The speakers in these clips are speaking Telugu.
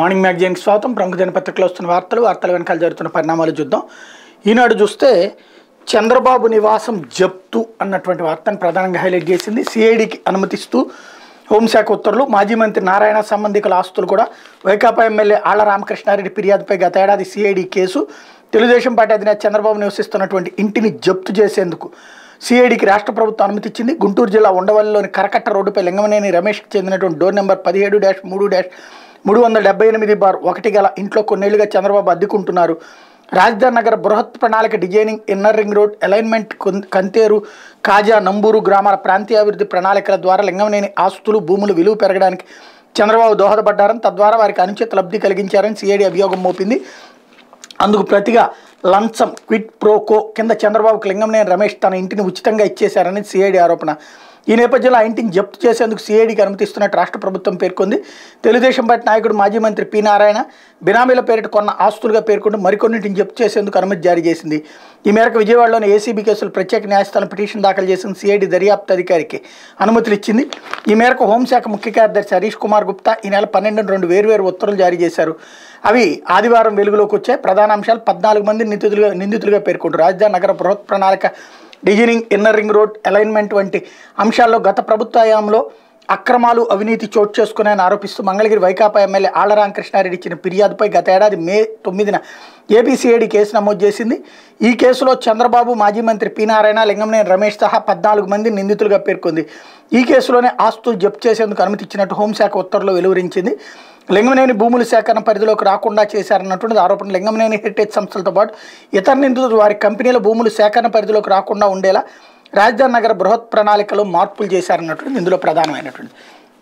మార్నింగ్ మ్యాగజైన్కి స్వాగతం ప్రముఖ దినపత్రికలో వస్తున్న వార్తలు వార్తల వెనకాల జరుగుతున్న పరిణామాలు చూద్దాం ఈనాడు చూస్తే చంద్రబాబు నివాసం జప్తు అన్నటువంటి వార్తను ప్రధానంగా హైలైట్ చేసింది సిఐడికి అనుమతిస్తూ హోంశాఖ ఉత్తర్వులు మాజీ మంత్రి నారాయణ సంబంధికుల ఆస్తులు కూడా వైకాపా ఎమ్మెల్యే ఆళ్ల రామకృష్ణారెడ్డి ఫిర్యాదుపై గత ఏడాది సిఐడి కేసు తెలుగుదేశం పార్టీ అధినేత చంద్రబాబు నివసిస్తున్నటువంటి ఇంటిని జప్తు చేసేందుకు సిఐడికి రాష్ట్ర ప్రభుత్వం అనుమతి ఇచ్చింది గుంటూరు జిల్లా ఉండవల్లిలోని కరకట్ట రోడ్డుపై లింగమనేని రమేష్కి చెందినటువంటి డోర్ నెంబర్ పదిహేడు డాష్ మూడు డాష్ మూడు వందల డెబ్బై ఎనిమిది బార్ ఒకటి గల ఇంట్లో కొన్నేళ్లుగా చంద్రబాబు అద్దెకుంటున్నారు రాజధాని నగర బృహత్ ప్రణాళిక designing inner ring road alignment కొన్- కంతేరు కాజా నంబూరు గ్రామాల ప్రాంతీయాభివృద్ధి ప్రణాళికల ద్వారా లింగమనేని ఆస్తులు భూములు విలువ పెరగడానికి చంద్రబాబు దోహదపడ్డారని తద్వారా వారికి అనుచిత లబ్ధి కలిగించారని సిఐడి అభియోగం మోపింది అందుకు ప్రతిగా లంచం క్విట్ ప్రోకో కింద చంద్రబాబుకు లింగంనేని రమేష్ తన ఇంటిని ఉచితంగా ఇచ్చేశారని సిఐడి ఆరోపణ ఈ నేపథ్యంలో ఆ ఇంటిని జప్తు చేసేందుకు సిఐడికి అనుమతిస్తున్నట్టు రాష్ట్ర ప్రభుత్వం పేర్కొంది తెలుగుదేశం పార్టీ నాయకుడు మాజీ మంత్రి పి నారాయణ బినామీల పేరిట కొన్న ఆస్తులుగా పేర్కొంటూ మరికొన్నింటిని జప్తు చేసేందుకు అనుమతి జారీ చేసింది ఈ మేరకు విజయవాడలోని ఏసీబీ కేసులు ప్రత్యేక న్యాయస్థానం పిటిషన్ దాఖలు చేసిన సిఐడి దర్యాప్తు అధికారికి అనుమతులు ఇచ్చింది ఈ మేరకు హోంశాఖ ముఖ్య కార్యదర్శి హరీష్ కుమార్ గుప్తా ఈ నెల పన్నెండున రెండు వేర్వేరు ఉత్తర్వులు జారీ చేశారు అవి ఆదివారం వెలుగులోకి వచ్చాయి ప్రధాన అంశాలు పద్నాలుగు మంది నిందితులుగా నిందితులుగా పేర్కొంటారు రాజధాని నగర బృహత్ ప్రణాళిక designing inner ring road alignment వంటి అంశాల్లో గత ప్రభుత్వ హయాంలో అక్రమాలు అవినీతి చోటు చేసుకున్నాయని ఆరోపిస్తూ మంగళగిరి వైకాపా ఎమ్మెల్యే ఆళ్ల రామకృష్ణారెడ్డి ఇచ్చిన ఫిర్యాదుపై గత ఏడాది మే తొమ్మిదిన ఏపీసీఐడి కేసు నమోదు చేసింది ఈ కేసులో చంద్రబాబు మాజీ మంత్రి పి నారాయణ లింగంనేని రమేష్ సహా పద్నాలుగు మంది నిందితులుగా పేర్కొంది ఈ కేసులోనే ఆస్తులు జప్తు చేసేందుకు అనుమతి ఇచ్చినట్టు హోంశాఖ ఉత్తర్వులు వెలువరించింది లింగమనేని భూముల సేకరణ పరిధిలోకి రాకుండా చేశారన్నటువంటి ఆరోపణ లింగమనేని హెరిటేజ్ సంస్థలతో పాటు ఇతర నిందితులు వారి కంపెనీల భూములు సేకరణ పరిధిలోకి రాకుండా ఉండేలా రాజధాని నగర బృహత్ ప్రణాళికలో మార్పులు చేశారన్నటువంటి ఇందులో ప్రధానమైనటువంటి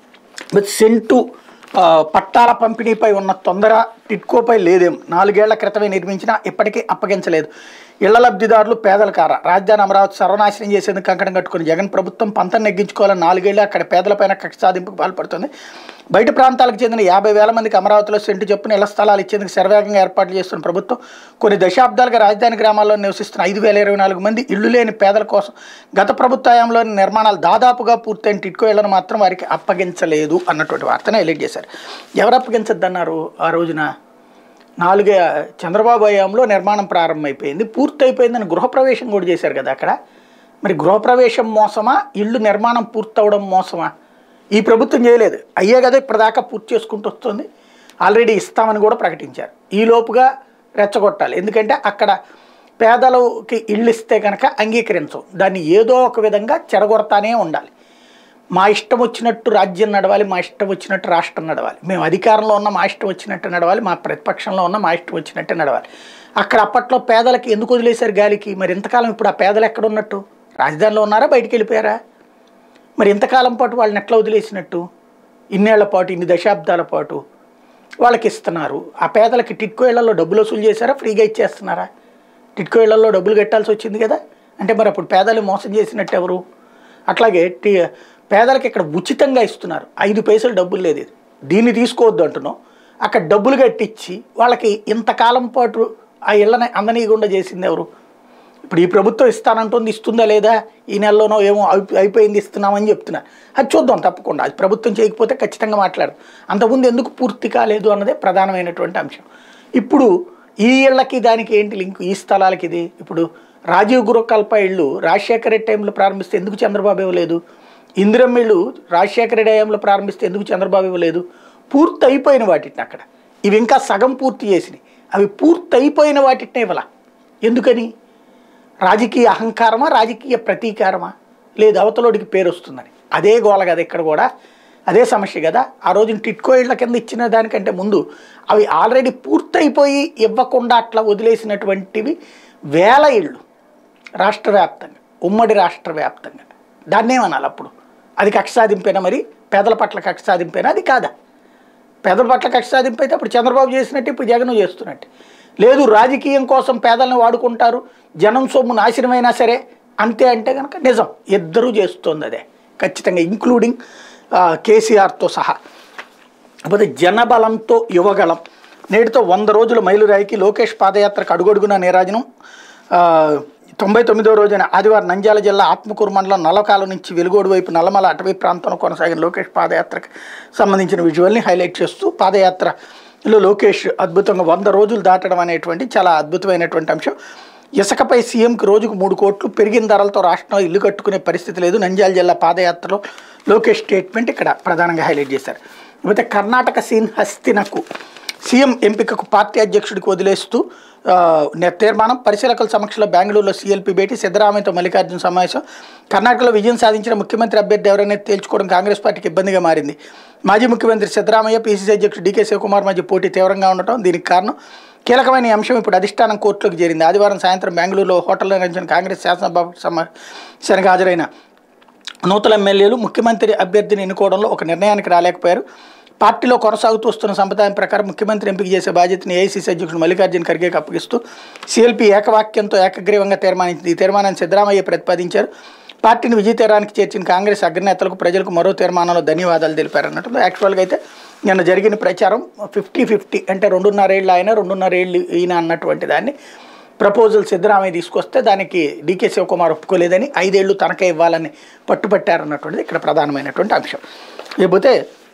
బట్ సెంటు ఆ, పట్టాల పంపిణీపై ఉన్న తొందర టిట్కోపై లేదేం నాలుగేళ్ల క్రితమే నిర్మించినా ఇప్పటికీ అప్పగించలేదు ఇళ్ల లబ్ధిదారులు పేదల కార రాజధాని అమరావతి సర్వనాశనం చేసేందుకు కంకణం కట్టుకుని జగన్ ప్రభుత్వం పంతం నెగ్గించుకోవాలని నాలుగేళ్లు అక్కడ పేదలపైన కక్ష సాధింపుకు పాల్పడుతుంది బయట ప్రాంతాలకు చెందిన యాభై వేల మందికి అమరావతిలో సెంటు చొప్పున ఇళ్ల స్థలాలు ఇచ్చేందుకు శరవేగంగా ఏర్పాట్లు చేస్తున్న ప్రభుత్వం కొన్ని దశాబ్దాలుగా రాజధాని గ్రామాల్లో నివసిస్తున్న ఐదు వేల ఇరవై నాలుగు మంది ఇళ్లు లేని పేదల కోసం గత ప్రభుత్వ హయాంలోని నిర్మాణాలు దాదాపుగా పూర్తయిన టిట్కో ఇళ్లను మాత్రం వారికి అప్పగించలేదు అన్నటువంటి వార్తను హైలైట్ చేశారు ఎవరు అప్పగించద్దన్నారు ఆ రోజున నాలుగే చంద్రబాబు హయాంలో నిర్మాణం ప్రారంభమైపోయింది పూర్తయిపోయిందని గృహప్రవేశం కూడా చేశారు కదా అక్కడ మరి గృహప్రవేశం మోసమా ఇల్లు నిర్మాణం పూర్తవడం మోసమా ఈ ప్రభుత్వం చేయలేదు అయ్యే కదా ఇప్పటిదాకా పూర్తి చేసుకుంటూ వస్తుంది ఆల్రెడీ ఇస్తామని కూడా ప్రకటించారు ఈ లోపుగా రెచ్చగొట్టాలి ఎందుకంటే అక్కడ పేదలకి ఇళ్ళు ఇస్తే కనుక అంగీకరించవు దాన్ని ఏదో ఒక విధంగా చెడగొడతానే ఉండాలి మా ఇష్టం వచ్చినట్టు రాజ్యం నడవాలి మా ఇష్టం వచ్చినట్టు రాష్ట్రం నడవాలి మేము అధికారంలో ఉన్న మా ఇష్టం వచ్చినట్టు నడవాలి మా ప్రతిపక్షంలో ఉన్న మా ఇష్టం వచ్చినట్టు నడవాలి అక్కడ అప్పట్లో పేదలకి ఎందుకు వదిలేశారు గాలికి మరి ఇంతకాలం ఇప్పుడు ఆ పేదలు ఎక్కడ ఉన్నట్టు రాజధానిలో ఉన్నారా బయటికి వెళ్ళిపోయారా మరి ఇంతకాలం పాటు వాళ్ళని ఎట్లా వదిలేసినట్టు ఇన్నేళ్ల పాటు ఇన్ని దశాబ్దాల పాటు వాళ్ళకి ఇస్తున్నారు ఆ పేదలకి టిట్కో ఇళ్లలో డబ్బులు వసూలు చేశారా ఫ్రీగా ఇచ్చేస్తున్నారా టిట్కో ఇళ్లలో డబ్బులు కట్టాల్సి వచ్చింది కదా అంటే మరి అప్పుడు పేదలు మోసం చేసినట్టు ఎవరు అట్లాగే టి పేదలకి ఇక్కడ ఉచితంగా ఇస్తున్నారు ఐదు పైసలు డబ్బులు లేదు ఇది దీన్ని తీసుకోవద్దు అంటున్నాం అక్కడ డబ్బులు కట్టించి వాళ్ళకి ఇంతకాలం పాటు ఆ ఇళ్ళని అందనీయకుండా చేసింది ఎవరు ఇప్పుడు ఈ ప్రభుత్వం ఇస్తానంటుంది ఇస్తుందా లేదా ఈ నెలలోనో ఏమో అయిపో- అయిపోయింది ఇస్తున్నామని చెప్తున్నారు అది చూద్దాం తప్పకుండా అది ప్రభుత్వం చేయకపోతే ఖచ్చితంగా మాట్లాడదు అంతకుముందు ఎందుకు పూర్తి కాలేదు అన్నదే ప్రధానమైనటువంటి అంశం ఇప్పుడు ఈ ఇళ్ళకి దానికి ఏంటి లింక్ ఈ స్థలాలకి ఇది ఇప్పుడు రాజీవ్ గురుకల్ప ఇళ్ళు రాజశేఖర రెడ్డి టైంలో ప్రారంభిస్తే ఎందుకు చంద్రబాబు ఇవ్వలేదు ఇందిరమ్మ ఇళ్ళు రాజశేఖర రెడ్డి హయాంలో ప్రారంభిస్తే ఎందుకు చంద్రబాబు ఇవ్వలేదు పూర్తి అయిపోయిన వాటిని అక్కడ ఇవి ఇంకా సగం పూర్తి చేసినాయి అవి పూర్తి అయిపోయిన వాటినే ఇవ్వాల ఎందుకని రాజకీయ అహంకారమా రాజకీయ ప్రతీకారమా లేదు అవతలోడికి పేరు వస్తుందని అదే గోల కదా ఇక్కడ కూడా అదే సమస్య కదా ఆ రోజున టిట్కో ఇళ్ల కింద ఇచ్చిన దానికంటే ముందు అవి ఆల్రెడీ పూర్తయిపోయి ఇవ్వకుండా అట్లా వదిలేసినటువంటివి వేల ఇళ్ళు రాష్ట్ర వ్యాప్తంగా ఉమ్మడి రాష్ట్ర వ్యాప్తంగా దాన్నే అనాలి అప్పుడు అది కక్ష సాధింపేనా మరి పేదల పట్ల కక్ష సాధింపేనా అది కాదా పేదల పట్ల కక్ష సాధింపు అయితే అప్పుడు చంద్రబాబు చేసినట్టు ఇప్పుడు జగన్ చేస్తున్నట్టు లేదు రాజకీయం కోసం పేదలను వాడుకుంటారు జనం సొమ్ము నాశనమైనా సరే అంతే అంటే కనుక నిజం ఇద్దరూ చేస్తుంది అదే ఖచ్చితంగా ఇంక్లూడింగ్ కేసీఆర్తో సహా కాకపోతే జనబలంతో యువగలం నేటితో వంద రోజుల మైలురాయికి లోకేష్ పాదయాత్రకు అడుగడుగున నీరాజనం ఆ, తొంభై తొమ్మిదవ రోజున ఆదివారం నంద్యాల జిల్లా ఆత్మకూరు మండలం నల్లకాల నుంచి వెలుగోడు వైపు నల్లమల అటవీ ప్రాంతంలో కొనసాగిన లోకేష్ పాదయాత్రకు సంబంధించిన విజువల్ని హైలైట్ చేస్తూ పాదయాత్ర లో లోకేష్ అద్భుతంగా వంద రోజులు దాటడం అనేటువంటి చాలా అద్భుతమైనటువంటి అంశం ఇసుకపై సీఎంకి రోజుకు మూడు కోట్లు పెరిగిన ధరలతో రాష్ట్రంలో ఇల్లు కట్టుకునే పరిస్థితి లేదు నంద్యాల జిల్లా పాదయాత్రలో లోకేష్ స్టేట్మెంట్ ఇక్కడ ప్రధానంగా హైలైట్ చేశారు అయితే కర్ణాటక సీన్ హస్తినకు సీఎం ఎంపికకు పార్టీ అధ్యక్షుడికి వదిలేస్తూ ఆ, నే- తీర్మానం పరిశీలకుల సమక్షంలో బెంగళూరులో సీఎల్పీ భేటీ సిద్ధరామయ్యతో మల్లికార్జున సమావేశం కర్ణాటకలో విజయం సాధించిన ముఖ్యమంత్రి అభ్యర్థి ఎవరైనా తేల్చుకోవడం కాంగ్రెస్ పార్టీకి ఇబ్బందిగా మారింది మాజీ ముఖ్యమంత్రి సిద్ధరామయ్య పీసీసీ అధ్యక్షుడు డీకే శివకుమార్ మధ్య పోటీ తీవ్రంగా ఉండటం దీనికి కారణం కీలకమైన ఈ అంశం ఇప్పుడు అధిష్టానం కోర్టులోకి చేరింది ఆదివారం సాయంత్రం బెంగళూరులో హోటల్లో నిర్వహించిన కాంగ్రెస్ శాసనసభ సమావేశానికి హాజరైన నూతన ఎమ్మెల్యేలు ముఖ్యమంత్రి అభ్యర్థిని ఎన్నుకోవడంలో ఒక నిర్ణయానికి రాలేకపోయారు పార్టీలో కొనసాగుతూ వస్తున్న సంప్రదాయం ప్రకారం ముఖ్యమంత్రి ఎంపిక చేసే బాధ్యతని ఏఐసీసీ అధ్యక్షుడు మల్లికార్జున ఖర్గేకి అప్పగిస్తూ సీఎల్పీ ఏకవాక్యంతో ఏకగ్రీవంగా తీర్మానించింది ఈ తీర్మానాన్ని సిద్ధరామయ్య ప్రతిపాదించారు పార్టీని విజయతీరానికి చేర్చిన కాంగ్రెస్ అగ్రనేతలకు ప్రజలకు మరో తీర్మానంలో ధన్యవాదాలు తెలిపారు అన్నట్టు యాక్చువల్గా అయితే నిన్న జరిగిన ప్రచారం ఫిఫ్టీ ఫిఫ్టీ అంటే రెండున్నరేళ్ళు ఆయన రెండున్నరేళ్ళు ఈయన అన్నటువంటి దాన్ని ప్రపోజల్ సిద్ధరామయ్య తీసుకొస్తే దానికి డీకే శివకుమార్ ఒప్పుకోలేదని ఐదేళ్లు తనకే ఇవ్వాలని పట్టుపట్టారన్నటువంటిది ఇక్కడ ప్రధానమైనటువంటి అంశం లేకపోతే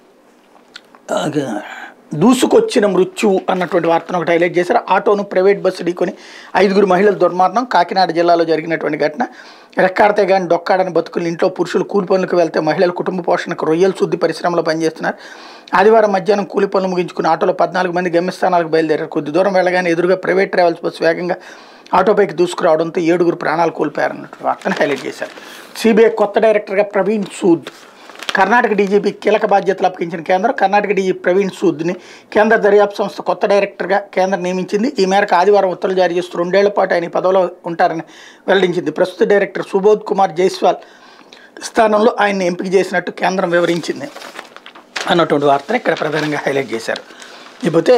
ఆ, దూసుకొచ్చిన మృత్యువు అన్నటువంటి వార్తను ఒకటి హైలైట్ చేశారు ఆటోను ప్రైవేట్ బస్సు ఢీకొని ఐదుగురు మహిళల దుర్మరణం కాకినాడ జిల్లాలో జరిగినటువంటి ఘటన రెక్కాడితే కానీ డొక్కాడని బతుకులు ఇంట్లో పురుషులు కూలి పనులకు వెళ్తే మహిళలు కుటుంబ పోషణకు రొయ్యల శుద్ధి పరిశ్రమలో పనిచేస్తున్నారు ఆదివారం మధ్యాహ్నం కూలి పనులు ముగించుకుని ఆటోలో పద్నాలుగు మంది గమ్యస్థానాలకు బయలుదేరారు కొద్ది దూరం వెళ్ళగానే ఎదురుగా ప్రైవేట్ ట్రావెల్స్ బస్సు వేగంగా ఆటోపైకి దూసుకురావడంతో ఏడుగురు ప్రాణాలు కోల్పోయారన్నటువంటి వార్తను హైలైట్ చేశారు సిబిఐ కొత్త డైరెక్టర్గా ప్రవీణ్ సూద్ కర్ణాటక డీజీపీ కీలక బాధ్యతలు అప్పగించిన కేంద్రం కర్ణాటక డీజీపీ ప్రవీణ్ సూద్ని కేంద్ర దర్యాప్తు సంస్థ కొత్త డైరెక్టర్గా కేంద్రం నియమించింది ఈ మేరకు ఆదివారం ఉత్తర్వులు జారీ చేస్తూ రెండేళ్ల పాటు ఆయన ఈ పదవిలో ఉంటారని వెల్లడించింది ప్రస్తుత డైరెక్టర్ సుబోధ్ కుమార్ జైస్వాల్ స్థానంలో ఆయన్ని ఎంపిక చేసినట్టు కేంద్రం వివరించింది అన్నటువంటి వార్తను ఇక్కడ ప్రధానంగా హైలైట్ చేశారు ఇకపోతే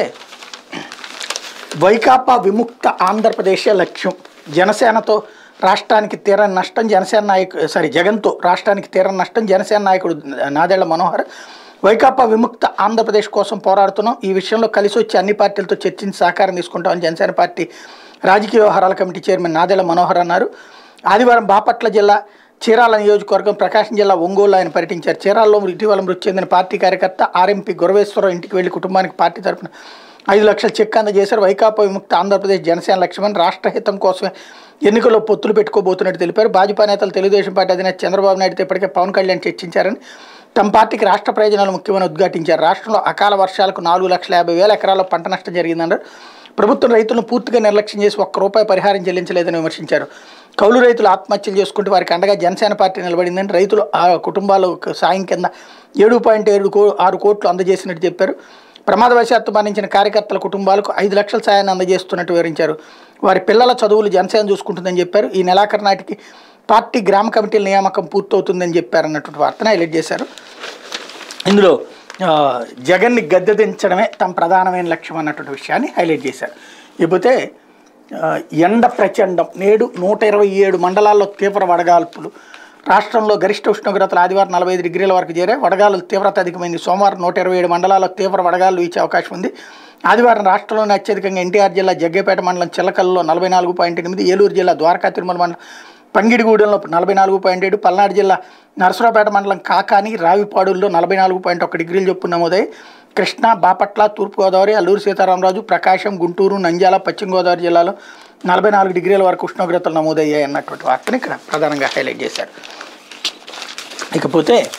వైకాపా విముక్త ఆంధ్రప్రదేశే లక్ష్యం జనసేనతో రాష్ట్రానికి తీరని నష్టం జనసేన నాయకు సారీ జగన్తో రాష్ట్రానికి తీరని నష్టం జనసేన నాయకుడు నాదెళ్ల మనోహర్ వైకాపా విముక్త ఆంధ్రప్రదేశ్ కోసం పోరాడుతున్నాం ఈ విషయంలో కలిసి వచ్చి అన్ని పార్టీలతో చర్చించి సహకారం తీసుకుంటామని జనసేన పార్టీ రాజకీయ వ్యవహారాల కమిటీ చైర్మన్ నాదెళ్ల మనోహర్ అన్నారు ఆదివారం బాపట్ల జిల్లా చీరాల నియోజకవర్గం ప్రకాశం జిల్లా ఒంగోలు ఆయన పర్యటించారు చీరాలలో ఇటీవల మృతి చెందిన పార్టీ కార్యకర్త ఆర్ఎంపీ గురవేశ్వరరావు ఇంటికి వెళ్లి కుటుంబానికి పార్టీ తరపున ఐదు లక్షల చెక్ అందజేశారు వైకాపా విముక్త ఆంధ్రప్రదేశ్ జనసేన లక్ష్యమని రాష్ట్ర హితం కోసమే ఎన్నికల్లో పొత్తులు పెట్టుకోబోతున్నట్టు తెలిపారు భాజపా నేతలు తెలుగుదేశం పార్టీ అధినేత చంద్రబాబు నాయుడుతో ఇప్పటికే పవన్ కళ్యాణ్ చర్చించారని తమ పార్టీకి రాష్ట్ర ప్రయోజనాలు ముఖ్యమని ఉద్ఘాటించారు రాష్ట్రంలో అకాల వర్షాలకు నాలుగు లక్షల యాభై వేల ఎకరాల్లో పంట నష్టం జరిగిందన్నారు ప్రభుత్వం రైతులను పూర్తిగా నిర్లక్ష్యం చేసి ఒక్క రూపాయి పరిహారం చెల్లించలేదని విమర్శించారు కౌలు రైతులు ఆత్మహత్యలు చేసుకుంటే వారికి అండగా జనసేన పార్టీ నిలబడిందని రైతులు ఆ కుటుంబాలకు సాయం కింద ఏడు పాయింట్ ఏడు కో ఆరు కోట్లు అందజేసినట్టు చెప్పారు ప్రమాదవశాత్తు మరణించిన కార్యకర్తల కుటుంబాలకు ఐదు లక్షల సాయాన్ని అందజేస్తున్నట్టు వివరించారు వారి పిల్లల చదువులు జనసేన చూసుకుంటుందని చెప్పారు ఈ నెలాఖరు నాటికి పార్టీ గ్రామ కమిటీల నియామకం పూర్తవుతుందని చెప్పారు అన్నటువంటి వార్తను హైలైట్ చేశారు ఇందులో ఆ, జగన్ని గద్దె దించడమే తమ ప్రధానమైన లక్ష్యం అన్నటువంటి విషయాన్ని హైలైట్ చేశారు ఇకపోతే ఆ, ఎండ ప్రచండం నేడు నూట ఇరవై ఏడు మండలాల్లో తీవ్ర వడగాల్పులు రాష్ట్రంలో గరిష్ట ఉష్ణోగ్రతలు ఆదివారం నలభై ఐదు డిగ్రీల వరకు చేరాయి వడగాలు తీవ్రత అధికమైంది సోమవారం నూట ఇరవై ఏడు మండలాల్లో తీవ్ర వడగాలు వీచే అవకాశం ఉంది ఆదివారం రాష్ట్రంలోని అత్యధికంగా ఎన్టీఆర్ జిల్లా జగ్గేపేట మండలం చిల్లకల్లో నలభై నాలుగు పాయింట్ ఎనిమిది ఏలూరు జిల్లా ద్వారకా తిరుమల మండలం పంగిడిగూడెంలో నలభై నాలుగు పాయింట్ ఏడు పల్నాడు జిల్లా నరసరావుపేట మండలం కాకాని రావిపాడుల్లో నలభై నాలుగు పాయింట్ ఒక డిగ్రీలు చొప్పున నమోదై కృష్ణా బాపట్ల తూర్పుగోదావరి అల్లూరు సీతారామరాజు ప్రకాశం గుంటూరు నంద్యాల పశ్చిమ గోదావరి జిల్లాలో నలభై నాలుగు డిగ్రీల వరకు ఉష్ణోగ్రతలు నమోదయ్యాయి అన్నటువంటి వార్తని ఇక్కడ ప్రధానంగా హైలైట్ చేశారు ఇకపోతే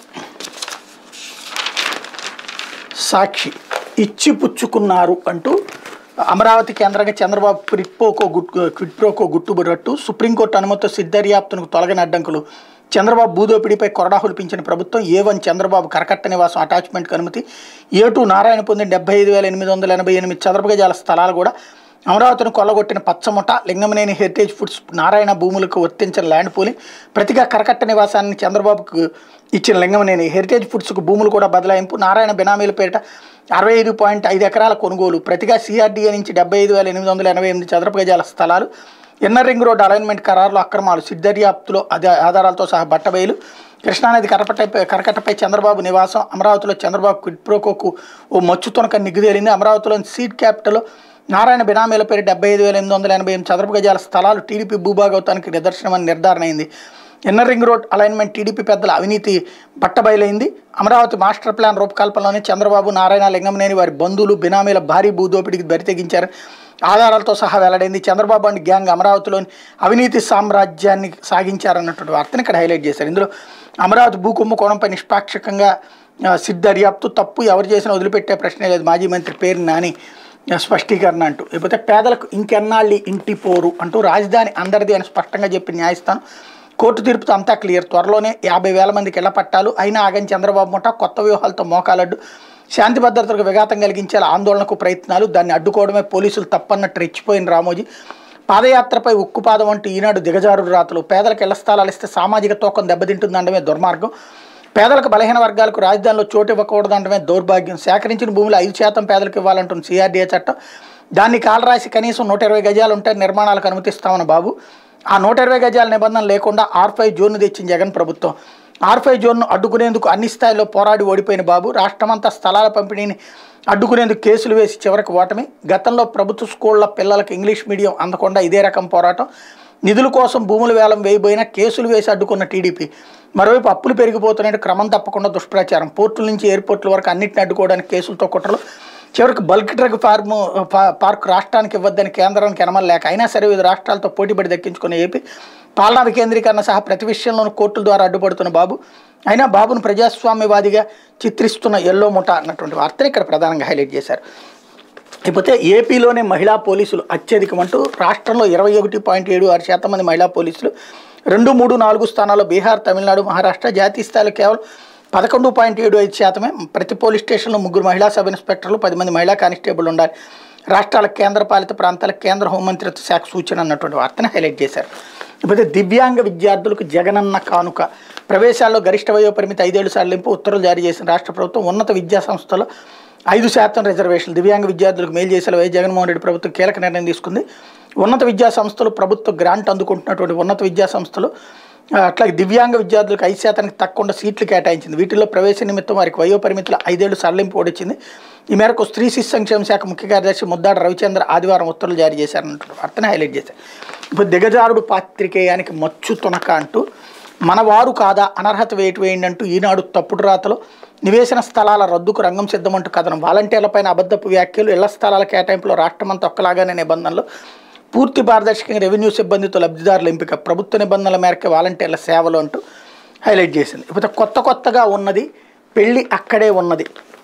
సాక్షి ఇచ్చి పుచ్చుకున్నారు అంటూ అమరావతి కేంద్రంగా చంద్రబాబు క్విట్పోకో గుట్ క్విట్ప్రోకో గుట్టుబురట్టు సుప్రీంకోర్టు అనుమతితో సిద్ధర్యాప్తునకు తొలగని అడ్డంకులు చంద్రబాబు భూదోపిడిపై కొరడా హులిపించిన ప్రభుత్వం ఏ వన్ చంద్రబాబు కరకట్ట నివాసం అటాచ్మెంట్కి అనుమతి ఏ టూ నారాయణ పొందిన డెబ్బై ఐదు వేల ఎనిమిది వందల ఎనభై ఎనిమిది చదరపు గజాల స్థలాలు కూడా అమరావతిని కొల్లగొట్టిన పచ్చముట లింగమనేని హెరిటేజ్ ఫుడ్స్ నారాయణ భూములకు వర్తించిన ల్యాండ్ పూలింగ్ ప్రతిగా కరకట్ట నివాసాన్ని చంద్రబాబుకు ఇచ్చిన లింగమనేని హెరిటేజ్ ఫుడ్స్కు భూములు కూడా బదలాయింపు నారాయణ బినామీల పేరిట అరవై ఐదు పాయింట్ ఐదు ఎకరాల కొనుగోలు ప్రతిగా సిఆర్డీఏ నుంచి డెబ్బై ఐదు వేల ఎనిమిది వందల ఎనభై ఎనిమిది చదరపు గజాల స్థలాలు ఎన్ఆర్ రింగ్ రోడ్ అలైన్మెంట్ ఖరారులో అక్రమాలు సిద్ధర్యాప్తులో అదే ఆధారాలతో సహా బట్టబయలు కృష్ణానది కరపట్టపై కరకట్టపై చంద్రబాబు నివాసం అమరావతిలో చంద్రబాబు క్విట్ప్రోకోకు ఓ మచ్చు తునక నిగ్గుదేలింది అమరావతిలోని సీడ్ క్యాపిటల్ నారాయణ బినామీల పేరు డెబ్బై ఐదు వేల ఎనిమిది వందల ఎనభై ఎనిమిది చదరపు గజాల స్థలాలు టీడీపీ భూభాగవతానికి నిదర్శనమని నిర్ధారణ అయింది inner ring road alignment TDP పెద్దల అవినీతి బట్టబయలైంది అమరావతి మాస్టర్ ప్లాన్ రూపకల్పనలోనే చంద్రబాబు నారాయణ లింగంనేని వారి బంధువులు బినామీల భారీ భూదోపిడికి బరితెగించారు ఆధారాలతో సహా వెల్లడైంది చంద్రబాబు అండ్ గ్యాంగ్ అమరావతిలోని అవినీతి సామ్రాజ్యాన్ని సాగించారన్నటువంటి వార్తను ఇక్కడ హైలైట్ చేశారు ఇందులో అమరావతి భూ కుంభకోణంపై నిష్పాక్షికంగా ఆ, సిద్ధ దర్యాప్తు తప్పు ఎవరు చేసినా వదిలిపెట్టే ప్రశ్నే లేదు మాజీ మంత్రి పేరు నాని ఆ, స్పష్టీకరణ అంటూ లేకపోతే పేదలకు ఇంకెన్నాళ్ళు ఇంటి పోరు అంటూ రాజధాని అందరిది అని స్పష్టంగా చెప్పి న్యాయస్థానం కోర్టు తీర్పుతో అంతా క్లియర్ త్వరలోనే యాభై వేల మందికి ఇళ్ల పట్టాలు అయినా ఆగని చంద్రబాబు ముఠ కొత్త వ్యూహాలతో మోకాలడ్డు శాంతి భద్రతలకు విఘాతం కలిగించేలా ఆందోళనకు ప్రయత్నాలు దాన్ని అడ్డుకోవడమే పోలీసులు తప్పన్నట్టు రెచ్చిపోయిన రామోజీ పాదయాత్రపై ఉక్కుపాదం అంటూ ఈనాడు దిగజారుడు రాతలు పేదలకు ఇళ్ల స్థలాలు ఇస్తే సామాజిక తూకం దెబ్బతింటుందండమే దుర్మార్గం పేదలకు బలహీన వర్గాలకు రాజధానిలో చోటు ఇవ్వకూడదంటమే దౌర్భాగ్యం సేకరించిన భూములు ఐదు శాతం పేదలకు ఇవ్వాలంటుంది సిఆర్డీఏ చట్టం దాన్ని కాలరాసి కనీసం నూట ఇరవై గజాలు ఉంటే నిర్మాణాలకు అనుమతిస్తామన్న బాబు ఆ నూట ఇరవై గజాల నిబంధన లేకుండా ఆర్ ఫైవ్ జోన్ను తెచ్చింది జగన్ ప్రభుత్వం ఆర్ ఫైవ్ జోన్ను అడ్డుకునేందుకు అన్ని స్థాయిలో పోరాడి ఓడిపోయిన బాబు రాష్ట్రమంతా స్థలాల పంపిణీని అడ్డుకునేందుకు కేసులు వేసి చివరికి ఓటమి గతంలో ప్రభుత్వ స్కూళ్ల పిల్లలకు ఇంగ్లీష్ మీడియం అందకుండా ఇదే రకం పోరాటం నిధుల కోసం భూముల వేలం వేయబోయినా కేసులు వేసి అడ్డుకున్న టీడీపీ మరోవైపు అప్పులు పెరిగిపోతున్నట్టు క్రమం తప్పకుండా దుష్ప్రచారం పోర్టుల నుంచి ఎయిర్పోర్టుల వరకు అన్నింటిని అడ్డుకోవడానికి కేసులతో కుట్రలు చివరికి బల్క్ డ్రగ్ ఫార్మ్ పా- పార్క్ రాష్ట్రానికి ఇవ్వద్దని కేంద్రానికి ఎనమలేక అయినా సరే వివిధ రాష్ట్రాలతో పోటీపడి దక్కించుకున్న ఏపీ పాలనా వికేంద్రీకరణ సహా ప్రతి విషయంలోనూ కోర్టుల ద్వారా అడ్డుపడుతున్న బాబు అయినా బాబును ప్రజాస్వామ్యవాదిగా చిత్రిస్తున్న ఎల్లో ముఠ అన్నటువంటి వార్తని ఇక్కడ ప్రధానంగా హైలైట్ చేశారు ఇకపోతే ఏపీలోనే మహిళా పోలీసులు అత్యధికం అంటూ రాష్ట్రంలో ఇరవై ఒకటి పాయింట్ ఏడు ఆరు శాతం మంది మహిళా పోలీసులు రెండు మూడు నాలుగు స్థానాల్లో బీహార్ తమిళనాడు మహారాష్ట్ర జాతీయ స్థాయిలో కేవలం పదకొండు పాయింట్ ఏడు ఐదు శాతమే ప్రతి పోలీస్ స్టేషన్లో ముగ్గురు మహిళా సబ్ ఇన్స్పెక్టర్లు పది మంది మహిళా కానిస్టేబుల్ ఉండాలి రాష్ట్రాల కేంద్రపాలిత ప్రాంతాలకు కేంద్ర హోంమంత్రిత్వ శాఖ సూచన అన్నటువంటి వార్తను హైలైట్ చేశారు ఇకపోతే దివ్యాంగ విద్యార్థులకు జగనన్న కానుక ప్రవేశాల్లో గరిష్ట వయో పరిమితి ఐదేళ్లు సడలింపు ఉత్తర్వులు జారీ చేసిన రాష్ట్ర ప్రభుత్వం ఉన్నత విద్యా సంస్థలో ఐదు శాతం రిజర్వేషన్ దివ్యాంగ విద్యార్థులకు మేలు చేసేలా వైఎస్ జగన్మోహన్ రెడ్డి ప్రభుత్వం కీలక నిర్ణయం తీసుకుంది ఉన్నత విద్యా సంస్థలు ప్రభుత్వ గ్రాంట్ అందుకుంటున్నటువంటి ఉన్నత విద్యా సంస్థలు ఆ, అట్లాగే దివ్యాంగ విద్యార్థులకు ఐదు శాతానికి తక్కువ సీట్లు కేటాయించింది వీటిల్లో ప్రవేశ నిమిత్తం వారికి వయో పరిమితులు ఐదేళ్లు సడలింపు ఓడించింది ఈ మేరకు స్త్రీ శిశు సంక్షేమ శాఖ ముఖ్య కార్యదర్శి ముద్దాడ రవిచంద్ర ఆదివారం ఉత్తర్వులు జారీ చేశారన్నట్టు వార్తను హైలైట్ చేశారు ఇప్పుడు దిగజారుడు పాత్రికేయానికి మచ్చు తునక అంటూ మనవారు కాదా అనర్హత వేటు వేయండి అంటూ ఈనాడు తప్పుడు రాతలో నివేశన స్థలాల రద్దుకు రంగం సిద్ధమంటూ కథనం వాలంటీర్లపైన అబద్ధపు వ్యాఖ్యలు ఇళ్ల స్థలాల కేటాయింపులో రాష్ట్రమంతా ఒక్కలాగానే నిబంధనలు పూర్తి పారదర్శకంగా రెవెన్యూ సిబ్బందితో లబ్ధిదారుల ఎంపిక ప్రభుత్వ నిబంధనల మేరకు వాలంటీర్ల సేవలు అంటూ హైలైట్ చేసింది ఇకపోతే కొత్త కొత్తగా ఉన్నది పెళ్ళి అక్కడే ఉన్నది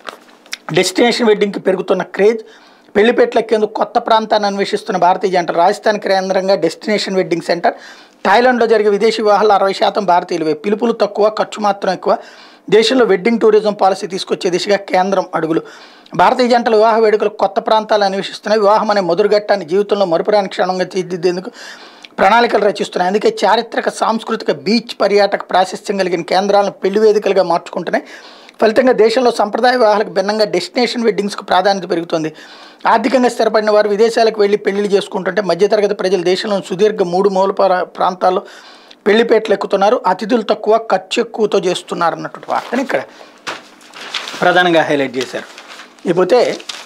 డెస్టినేషన్ వెడ్డింగ్కి పెరుగుతున్న క్రేజ్ పెళ్లిపెట్లెక్కేందుకు కొత్త ప్రాంతాన్ని అన్వేషిస్తున్న భారతీయ జంట రాజస్థాన్ కేంద్రంగా డెస్టినేషన్ వెడ్డింగ్ సెంటర్ థాయిలాండ్లో జరిగే విదేశీ వివాహాలు అరవై శాతం భారతీయులవే పిలుపులు తక్కువ ఖర్చు మాత్రం ఎక్కువ దేశంలో వెడ్డింగ్ టూరిజం పాలసీ తీసుకొచ్చే దిశగా కేంద్రం అడుగులు భారతీయ జంటల వివాహ వేడుకలు కొత్త ప్రాంతాలు అన్వేషిస్తున్నాయి వివాహం అనే మొదలుగట్టాన్ని జీవితంలో మరుపురాని క్షణంగా తీర్చిదిద్దేందుకు ప్రణాళికలు రచిస్తున్నాయి అందుకే చారిత్రక సాంస్కృతిక బీచ్ పర్యాటక ప్రాశస్త్యం కలిగిన కేంద్రాలను పెళ్లి వేదికలుగా మార్చుకుంటున్నాయి ఫలితంగా దేశంలో సంప్రదాయ వివాహాలకు భిన్నంగా డెస్టినేషన్ వెడ్డింగ్స్కు ప్రాధాన్యత పెరుగుతుంది ఆర్థికంగా స్థిరపడిన వారు విదేశాలకు వెళ్ళి పెళ్లిళ్ళు చేసుకుంటుంటే మధ్యతరగతి ప్రజలు దేశంలోని సుదీర్ఘ మూడు మూల ప్రా- ప్రాంతాల్లో పెళ్లిపేటలు ఎక్కుతున్నారు అతిథులు తక్కువ ఖర్చు ఎక్కువతో చేస్తున్నారు అన్నటువంటి వార్తని ఇక్కడ ప్రధానంగా హైలైట్ చేశారు ఇకపోతే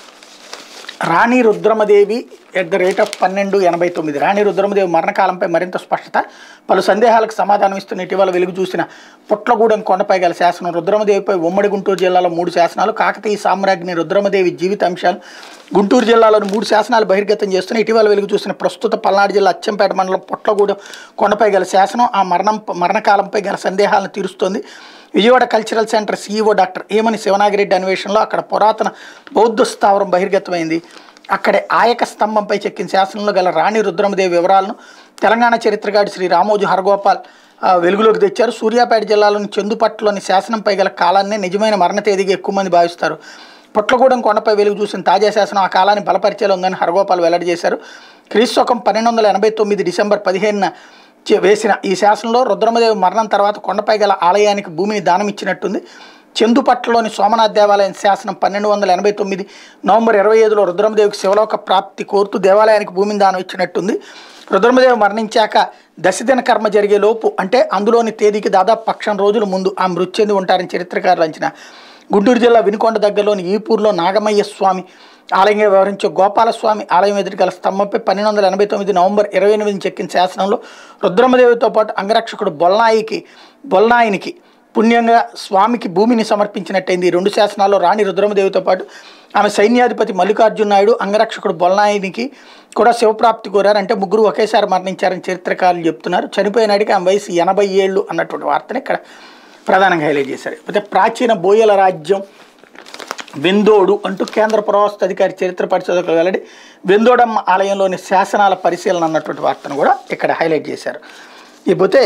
Rani Rudramadevi at the rate of పన్నెండు ఎనభై తొమ్మిది రాణి రుద్రమదేవి మరణకాలంపై మరింత స్పష్టత పలు సందేహాలకు సమాధానం ఇస్తున్న ఇటీవల వెలుగు చూసిన పుట్లగూడెం కొండపై గల శాసనం రుద్రమదేవిపై ఉమ్మడి గుంటూరు జిల్లాలో మూడు శాసనాలు కాకతీయ సామ్రాజ్ఞి రుద్రమదేవి జీవిత అంశాలు గుంటూరు జిల్లాలోని మూడు శాసనాలు బహిర్గతం చేస్తున్న ఇటీవల వెలుగు చూసిన ప్రస్తుత పల్నాడు జిల్లా అచ్చంపేట మండలం పుట్లగూడెం కొండపై గల శాసనం ఆ మరణం మరణకాలంపై గల సందేహాలను తీరుస్తోంది Vijayawada cultural centre CEO doctor Emani Sivanagi Reddy అన్వేషణలో అక్కడ పురాతన బౌద్ధ స్థావరం బహిర్గతమైంది అక్కడే ఆయక స్తంభంపై చెక్కిన శాసనంలో గల రాణి రుద్రమదేవి వివరాలను తెలంగాణ చరిత్రగాడి శ్రీ రామోజు హరగోపాల్ ఆ, వెలుగులోకి తెచ్చారు సూర్యాపేట జిల్లాలోని చందుపట్టులోని శాసనంపై గల కాలాన్ని నిజమైన మరణ తేదీగా ఎక్కువ మంది భావిస్తారు పుట్లగూడెం కొండపై వెలుగు చూసిన తాజా శాసనం ఆ కాలాన్ని బలపరిచేలా ఉందని హరగోపాల్ వెల్లడి చేశారు క్రీస్తకం పన్నెండు వందల ఎనభై తొమ్మిది డిసెంబర్ పదిహేనున చే- వేసిన ఈ శాసనంలో రుద్రమదేవి మరణం తర్వాత కొండపై గల ఆలయానికి భూమిని దానం ఇచ్చినట్టుంది చందుపట్లలోని సోమనాథ్ దేవాలయం శాసనం పన్నెండు వందల ఎనభై తొమ్మిది నవంబర్ ఇరవై ఐదులో రుద్రమదేవికి శివలోక ప్రాప్తి కోరుతూ దేవాలయానికి భూమిని దానం ఇచ్చినట్టుంది రుద్రమదేవి మరణించాక దశదిన కర్మ జరిగే లోపు అంటే అందులోని తేదీకి దాదాపు పక్షం రోజుల ముందు ఆ మృతి చెంది ఉంటారని చరిత్రకారులు అంచనా గుంటూరు జిల్లా వినుకొండ దగ్గరలోని ఈపూర్లో నాగమయ్య స్వామి ఆలయంగా వ్యవహరించే గోపాలస్వామి ఆలయం ఎదురు గల స్తంభంపై పన్నెండు వందల ఎనభై తొమ్మిది నవంబర్ ఇరవై ఎనిమిది చెక్కిన శాసనంలో రుద్రమదేవితో పాటు అంగరక్షకుడు బొల్నాయికి బొల్నాయినికి పుణ్యంగా స్వామికి భూమిని సమర్పించినట్టయింది ఈ రెండు శాసనాల్లో రాణి రుద్రమదేవితో పాటు ఆమె సైన్యాధిపతి మల్లికార్జున నాయుడు అంగరక్షకుడు బొల్నాయినికి కూడా శివప్రాప్తి కోరారు అంటే ముగ్గురు ఒకేసారి మరణించారని చరిత్రకారులు చెప్తున్నారు చనిపోయినాడికి ఆమె వయసు ఎనభై ఏళ్ళు అన్నటువంటి వార్తని ఇక్కడ ప్రధానంగా హైలైట్ చేశారు అయితే ప్రాచీన బోయల రాజ్యం వెందోడు అంటూ కేంద్ర పురావస్తు అధికారి చరిత్ర పరిశోధకులు వెల్లడి వెందోడమ్మ ఆలయంలోని శాసనాల పరిశీలన అన్నటువంటి వార్తను కూడా ఇక్కడ హైలైట్ చేశారు ఇకపోతే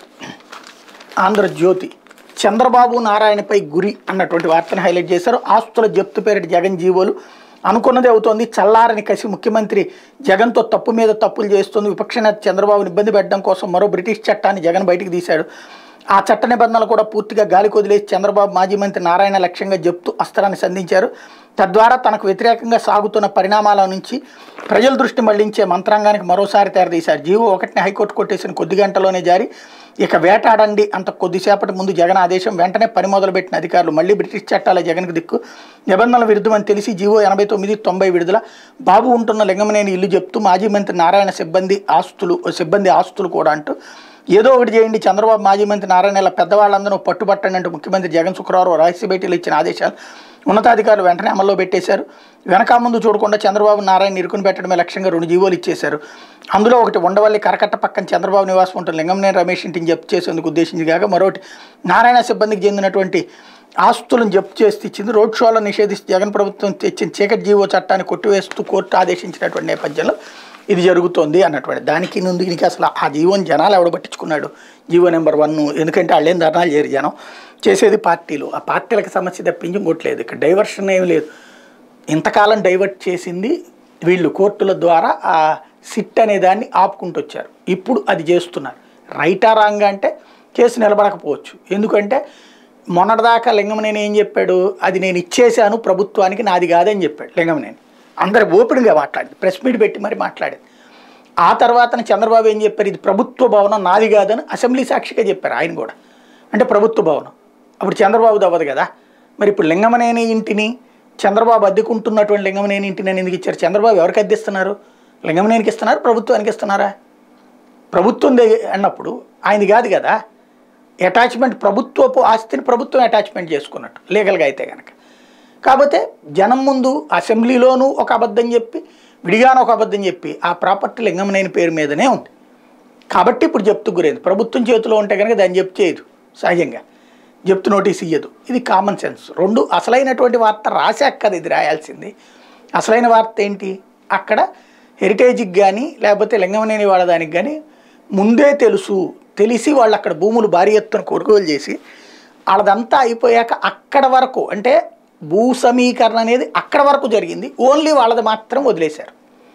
ఆంధ్రజ్యోతి చంద్రబాబు నారాయణపై గురి అన్నటువంటి వార్తను హైలైట్ చేశారు ఆస్తుల జప్తు పేరిట జగన్ జీవోలు అనుకున్నదే అవుతోంది చల్లారని కసి ముఖ్యమంత్రి జగన్తో తప్పు మీద తప్పులు చేస్తుంది విపక్ష నేత చంద్రబాబును ఇబ్బంది పెట్టడం కోసం మరో బ్రిటిష్ చట్టాన్ని జగన్ బయటికి తీశాడు ఆ చట్ట నిబంధనలు కూడా పూర్తిగా గాలికి వదిలేసి చంద్రబాబు మాజీ మంత్రి నారాయణ లక్ష్యంగా జప్తు అస్త్రాన్ని సంధించారు తద్వారా తనకు వ్యతిరేకంగా సాగుతున్న పరిణామాల నుంచి ప్రజల దృష్టి మళ్లించే మంత్రాంగానికి మరోసారి తెరదీశారు జీవో ఒకటిని హైకోర్టు కొట్టేసిన కొద్ది గంటలోనే జారీ ఇక వేటాడండి అంత కొద్దిసేపటి ముందు జగన్ ఆదేశం వెంటనే పని మొదలుపెట్టిన అధికారులు మళ్ళీ బ్రిటిష్ చట్టాల జగన్కు దిక్కు నిబంధనల విరుద్ధమని తెలిసి జీవో ఎనభై తొమ్మిది తొంభై విడుదల బాబు ఉంటున్న లింగమనేని ఇల్లు చెప్తూ మాజీ మంత్రి నారాయణ సిబ్బంది ఆస్తులు సిబ్బంది ఆస్తులు కూడా అంటూ ఏదో ఒకటి చేయండి చంద్రబాబు మాజీ మంత్రి నారాయణ ఇలా పెద్దవాళ్ళందరూ పట్టుబట్టండి అంటూ ముఖ్యమంత్రి జగన్ శుక్రవారం రహస్య భేటీలో ఇచ్చిన ఆదేశాలు ఉన్నతాధికారులు వెంటనే అమల్లో పెట్టేశారు వెనక ముందు చూడకుండా చంద్రబాబు నారాయణ ఇరుకుని పెట్టడమే లక్ష్యంగా రెండు జీవోలు ఇచ్చేశారు అందులో ఒకటి ఉండవల్లి కరకట్ట పక్కన చంద్రబాబు నివాసం ఉంటున్న లింగంనేని రమేష్ ఇంటిని జప్తు చేసేందుకు ఉద్దేశించి కాక మరొకటి నారాయణ సిబ్బందికి చెందినటువంటి ఆస్తులను జప్తు చేసి ఇచ్చింది రోడ్ షోలను నిషేధిస్తూ జగన్ ప్రభుత్వం తెచ్చిన చీకటి జీవో చట్టాన్ని కొట్టివేస్తూ కోర్టు ఆదేశించినటువంటి నేపథ్యంలో ఇది జరుగుతోంది అన్నటువంటి దానికి నుండి దీనికి అసలు ఆ జీవోని జనాలు ఎవడ పట్టించుకున్నాడు జీవో నెంబర్ వన్ ఎందుకంటే వాళ్ళేం ధర్నాలు చేయరు జనం చేసేది పార్టీలు ఆ పార్టీలకు సమస్య తప్పించి ఇంకోట్లేదు ఇక్కడ డైవర్షన్ ఏమి లేదు ఇంతకాలం డైవర్ట్ చేసింది వీళ్ళు కోర్టుల ద్వారా ఆ సిట్ అనే దాన్ని ఆపుకుంటూ వచ్చారు ఇప్పుడు అది చేస్తున్నారు రైటా రాంగ్ అంటే కేసు నిలబడకపోవచ్చు ఎందుకంటే మొన్నటిదాకా లింగమనేని ఏం చెప్పాడు అది నేను ఇచ్చేశాను ప్రభుత్వానికి నాది కాదని చెప్పాడు లింగమనేని అందరు ఓపెన్గా మాట్లాడింది ప్రెస్ మీట్ పెట్టి మరి మాట్లాడింది ఆ తర్వాత చంద్రబాబు ఏం చెప్పారు ఇది ప్రభుత్వ భవనం నాది కాదని అసెంబ్లీ సాక్షిగా చెప్పారు ఆయన కూడా అంటే ప్రభుత్వ భవనం అప్పుడు చంద్రబాబు అవ్వదు కదా మరి ఇప్పుడు లింగమనేని ఇంటిని చంద్రబాబు అద్దెకుంటున్నటువంటి లింగమనేని ఇంటిని అని ఎందుకు ఇచ్చారు చంద్రబాబు ఎవరికి అద్దెస్తున్నారు లింగమనేనికి ఇస్తున్నారు ప్రభుత్వానికి ఇస్తున్నారా ప్రభుత్వం దగ్గ- అన్నప్పుడు ఆయనది కాదు కదా అటాచ్మెంట్ ప్రభుత్వపు ఆస్తిని ప్రభుత్వం అటాచ్మెంట్ చేసుకున్నట్టు లీగల్గా అయితే కనుక కాకపోతే జనం ముందు అసెంబ్లీలోనూ ఒక అబద్ధం చెప్పి విడిగాను ఒక అబద్ధం చెప్పి ఆ ప్రాపర్టీ లింగమనేని పేరు మీదనే ఉంది కాబట్టి ఇప్పుడు జప్తు గురైంది ప్రభుత్వం చేతిలో ఉంటే కనుక దాన్ని జప్తు చేయదు సహజంగా జప్తు నోటీస్ ఇయ్యదు ఇది కామన్ సెన్స్ రెండు అసలైనటువంటి వార్త రాశాక కదా ఇది రాయాల్సింది అసలైన వార్త ఏంటి అక్కడ హెరిటేజ్కి కానీ లేకపోతే లింగమనేని వాళ్ళ దానికి కానీ ముందే తెలుసు తెలిసి వాళ్ళు అక్కడ భూములు భారీ ఎత్తున కొనుగోలు చేసి వాళ్ళదంతా అయిపోయాక అక్కడ వరకు అంటే భూ సమీకరణ అనేది అక్కడ వరకు జరిగింది ఓన్లీ వాళ్ళది మాత్రం వదిలేశారు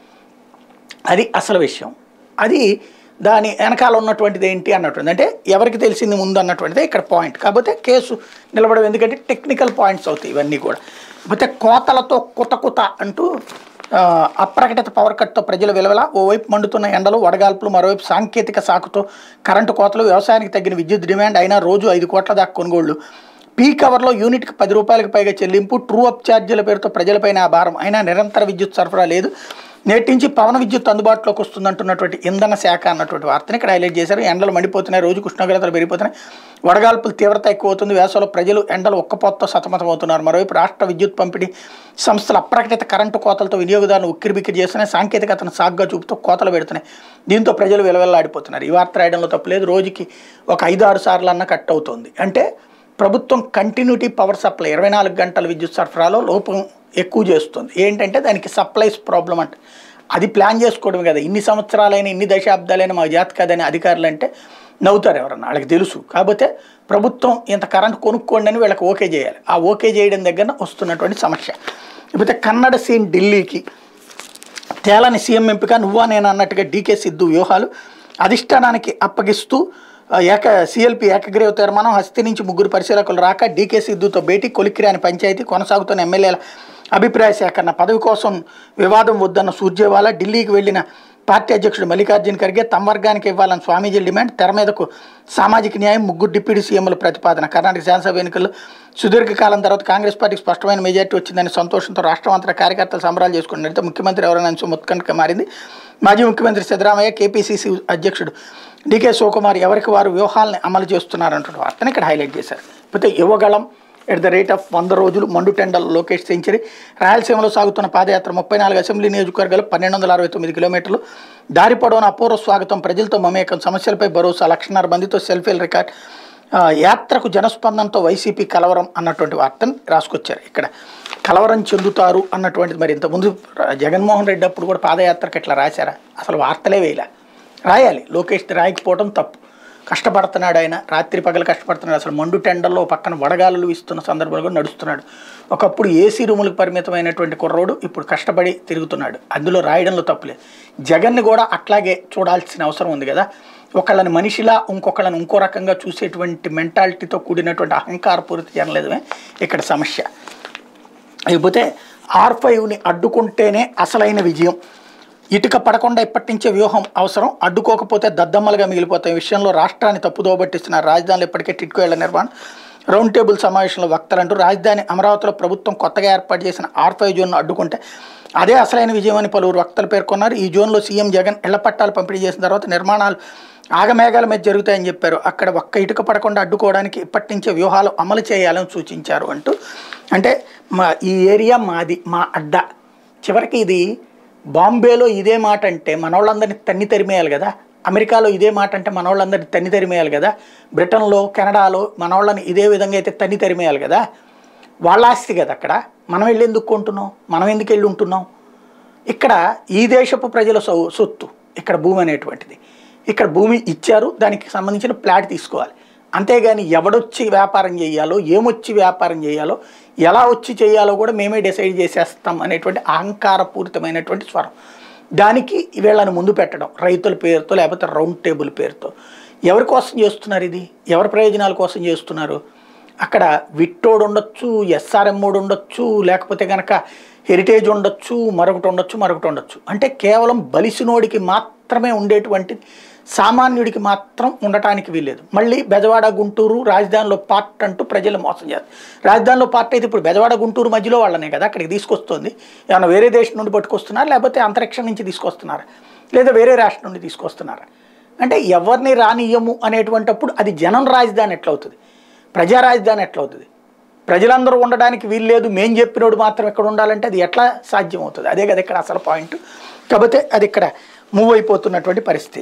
అది అసలు విషయం అది దాని వెనకాల ఉన్నటువంటిది ఏంటి అన్నటువంటిది అంటే ఎవరికి తెలిసింది ముందు అన్నటువంటిదే ఇక్కడ పాయింట్ కాకపోతే కేసు నిలబడడం ఎందుకంటే టెక్నికల్ పాయింట్స్ అవుతాయి ఇవన్నీ కూడా కాకపోతే కోతలతో కుత కుత అంటూ ఆ, అప్రకటిత పవర్ కట్తో ప్రజల విలువల ఓవైపు మండుతున్న ఎండలు వడగాల్పులు మరోవైపు సాంకేతిక సాకుతో కరెంటు కోతలు వ్యవసాయానికి తగ్గిన విద్యుత్ డిమాండ్ అయినా రోజు ఐదు కోట్ల దాకా కొనుగోళ్లు పీక్ అవర్లో యూనిట్కి పది రూపాయలకు పైగా చెల్లింపు ట్రూ అప్ ఛార్జీల పేరుతో ప్రజలపైన ఆ భారం అయినా నిరంతర విద్యుత్ సరఫరా లేదు నేటి నుంచి పవన విద్యుత్ అందుబాటులోకి వస్తుందంటున్నటువంటి ఇంధన శాఖ అన్నటువంటి వార్తని ఇక్కడ హైలైట్ చేశారు ఎండలు మండిపోతున్నాయి రోజు ఉష్ణోగ్రతలు పెరిగిపోతున్నాయి వడగాల్పుల తీవ్రత ఎక్కువ అవుతుంది వేసవిలో ప్రజలు ఎండలు ఒక్కపోతతో సతమతం అవుతున్నారు మరోవైపు రాష్ట్ర విద్యుత్ పంపిణీ సంస్థలు అప్రకటిత కరెంటు కోతలతో వినియోగదారులు ఉక్కిరిబిక్కిరి చేస్తున్నాయి సాంకేతికతను సాగ్గా చూపుతూ కోతలు పెడుతున్నాయి దీంతో ప్రజలు విలవెల్లాడిపోతున్నారు ఈ వార్త రాయడంలో తప్పలేదు రోజుకి ఒక ఐదు ఆరు సార్లు అన్న కట్ అవుతుంది అంటే ప్రభుత్వం కంటిన్యూటీ పవర్ సప్లై ఇరవై నాలుగు గంటల విద్యుత్ సరఫరాలో లోపం ఎక్కువ చేస్తుంది ఏంటంటే దానికి సప్లైస్ ప్రాబ్లం అంటే అది ప్లాన్ చేసుకోవడం కదా ఇన్ని సంవత్సరాలైన ఇన్ని దశాబ్దాలైన మా జాతి కాదని అధికారులు అంటే నవ్వుతారు ఎవరన్నా వాళ్ళకి తెలుసు కాకపోతే ప్రభుత్వం ఇంత కరెంట్ కొనుక్కోండి అని వీళ్ళకి ఓకే చేయాలి ఆ ఓకే చేయడం దగ్గర వస్తున్నటువంటి సమస్య లేకపోతే కన్నడ సీన్ ఢిల్లీకి తేలని సీఎం ఎంపిక నువ్వా నేను అన్నట్టుగా డీకే సిద్ధు వ్యూహాలు అధిష్టానానికి అప్పగిస్తూ ఆ, ఏక సిఎల్పి ఏకగ్రీవ తీర్మానం హస్తి నుంచి ముగ్గురు పరిశీలకులు రాక డీకే సిద్ధుతో భేటీ కొలిక్కిరాని పంచాయతీ కొనసాగుతున్న ఎమ్మెల్యేల అభిప్రాయ సేకరణ పదవి కోసం వివాదం వద్దన్న సూర్జేవాలా ఢిల్లీకి వెళ్లిన పార్టీ అధ్యక్షుడు మల్లికార్జున ఖర్గే తమ వర్గానికి ఇవ్వాలని స్వామీజీల డిమాండ్ తెర మీదకు సామాజిక న్యాయం ముగ్గురు డిప్యూటీ సీఎంల ప్రతిపాదన కర్ణాటక శాసనసభ ఎన్నికల్లో సుదీర్ఘకాలం తర్వాత కాంగ్రెస్ పార్టీకి స్పష్టమైన మెజార్టీ వచ్చిందని సంతోషంతో రాష్ట్రం అంతటా కార్యకర్తలు సంబరాలు చేసుకున్నట్టు ముఖ్యమంత్రి ఎవరైనా అంశం ఉత్కంఠగా మారింది మాజీ ముఖ్యమంత్రి సిద్ధరామయ్య కేపీసీసీ అధ్యక్షుడు డీకే శివకుమార్ ఎవరికి వారు వ్యూహాలను అమలు చేస్తున్నారంటున్న వార్తను ఇక్కడ హైలైట్ చేశారు అయితే Yuvagalam at the rate of వంద రోజులు మండు టెండల్ లోకేష్ సెంచరీ రాయలసీమలో సాగుతున్న పాదయాత్ర ముప్పై నాలుగు అసెంబ్లీ నియోజకవర్గాలు పన్నెండు వందల అరవై తొమ్మిది కిలోమీటర్లు దారి పొడవున అపూర్వ స్వాగతం ప్రజలతో మమేకం సమస్యలపై భరోసా లక్షన్నర మందితో సెల్ఫీల రికార్డ్ ఆ, యాత్రకు జనస్పందనతో వైసీపీ కలవరం అన్నటువంటి వార్తను రాసుకొచ్చారు ఇక్కడ కలవరం చెందుతారు అన్నటువంటిది మరి ఇంతకుముందు జగన్మోహన్ రెడ్డి అప్పుడు కూడా పాదయాత్రకు ఇట్లా రాశారా అసలు వార్తలే వేయలే రాయాలి లోకేష్ రాయకపోవడం తప్పు కష్టపడుతున్నాడు ఆయన రాత్రి పగలు కష్టపడుతున్నాడు అసలు మండు టెండల్లో పక్కన వడగాలులు ఇస్తున్న సందర్భంలో కూడా నడుస్తున్నాడు ఒకప్పుడు ఏసీ రూములకు పరిమితమైనటువంటి కుర్రోడు ఇప్పుడు కష్టపడి తిరుగుతున్నాడు అందులో రాయడంలో తప్పులేదు జగన్ని కూడా అట్లాగే చూడాల్సిన అవసరం ఉంది కదా ఒకళ్ళని మనిషిలా ఇంకొకళ్ళని ఇంకో రకంగా చూసేటువంటి మెంటాలిటీతో కూడినటువంటి అహంకారపూరిత జర్నలిజమే ఇక్కడ సమస్య లేకపోతే ఆర్ ఫైవ్ని అడ్డుకుంటేనే అసలైన విజయం ఇటుక పడకుండా ఇప్పటి నుంచే వ్యూహం అవసరం అడ్డుకోకపోతే దద్దమ్మలుగా మిగిలిపోతాయి ఈ విషయంలో రాష్ట్రాన్ని తప్పుదోవ పట్టిస్తున్నారు రాజధానిలో ఇప్పటికే టిట్కో ఇళ్ల నిర్మాణం రౌండ్ టేబుల్ సమావేశంలో వక్తలంటూ రాజధాని అమరావతిలో ప్రభుత్వం కొత్తగా ఏర్పాటు చేసిన ఆర్ ఫైవ్ జోన్ను అడ్డుకుంటే అదే అసలైన విజయం అని పలువురు వక్తలు పేర్కొన్నారు ఈ జోన్లో సీఎం జగన్ ఇళ్ల పట్టాలు పంపిణీ చేసిన తర్వాత నిర్మాణాలు ఆగమేఘాల మీద జరుగుతాయని చెప్పారు అక్కడ ఒక్క ఇటుక పడకుండా అడ్డుకోవడానికి ఇప్పటి నుంచే వ్యూహాలు అమలు చేయాలని సూచించారు అంటూ అంటే మా ఈ ఏరియా మాది మా అడ్డ చివరికి ఇది బాంబేలో ఇదే మాట అంటే మనోళ్ళందరినీ తన్ని తరిమేయాలి కదా అమెరికాలో ఇదే మాట అంటే మనోళ్ళందరినీ తన్ని తరిమేయాలి కదా బ్రిటన్లో కెనడాలో మనోళ్ళని ఇదే విధంగా అయితే తన్ని తరిమేయాలి కదా వాళ్ళ ఆస్తి కదా అక్కడ మనం వెళ్ళి ఎందుకు కొంటున్నాం మనం ఎందుకు వెళ్ళి ఉంటున్నాం ఇక్కడ ఈ దేశపు ప్రజల సొ సొత్తు ఇక్కడ భూమి అనేటువంటిది ఇక్కడ భూమి ఇచ్చారు దానికి సంబంధించిన ప్లాట్ తీసుకోవాలి అంతేగాని ఎవడొచ్చి వ్యాపారం చేయాలో ఏమొచ్చి వ్యాపారం చేయాలో ఎలా వచ్చి చేయాలో కూడా మేమే డిసైడ్ చేసేస్తాం అనేటువంటి అహంకారపూరితమైనటువంటి స్వరం దానికి వీళ్ళని ముందు పెట్టడం రైతుల పేరుతో లేకపోతే రౌండ్ టేబుల్ పేరుతో ఎవరి కోసం చేస్తున్నారు ఇది ఎవరి ప్రయోజనాల కోసం చేస్తున్నారు అక్కడ విట్టోడు ఉండొచ్చు ఎస్ఆర్ఎం మోడ్ ఉండొచ్చు లేకపోతే కనుక హెరిటేజ్ ఉండొచ్చు మరొకటి ఉండొచ్చు మరొకటి ఉండొచ్చు అంటే కేవలం బలిసినోడికి మాత్రమే ఉండేటువంటి సామాన్యుడికి మాత్రం ఉండటానికి వీల్లేదు మళ్ళీ బెజవాడ గుంటూరు రాజధానిలో పార్ట్ అంటూ ప్రజలు మోసం చేస్తారు రాజధానిలో పార్ట్ అయితే ఇప్పుడు బెజవాడ గుంటూరు మధ్యలో వాళ్ళనే కదా అక్కడికి తీసుకొస్తుంది ఏమైనా వేరే దేశం నుండి పట్టుకొస్తున్నారా లేకపోతే అంతరిక్షం నుంచి తీసుకొస్తున్నారా లేదా వేరే రాష్ట్రం నుండి తీసుకొస్తున్నారా అంటే ఎవరిని రానియము అనేటువంటప్పుడు అది జనం రాజధాని ఎట్లవుతుంది ప్రజా రాజధాని ఎట్లవుతుంది ప్రజలందరూ ఉండడానికి వీల్లేదు మేం చెప్పినోడు మాత్రం ఇక్కడ ఉండాలంటే అది ఎట్లా సాధ్యం అవుతుంది అదే కదా ఇక్కడ అసలు పాయింట్ కాకపోతే అది ఇక్కడ మూవ్ అయిపోతున్నటువంటి పరిస్థితి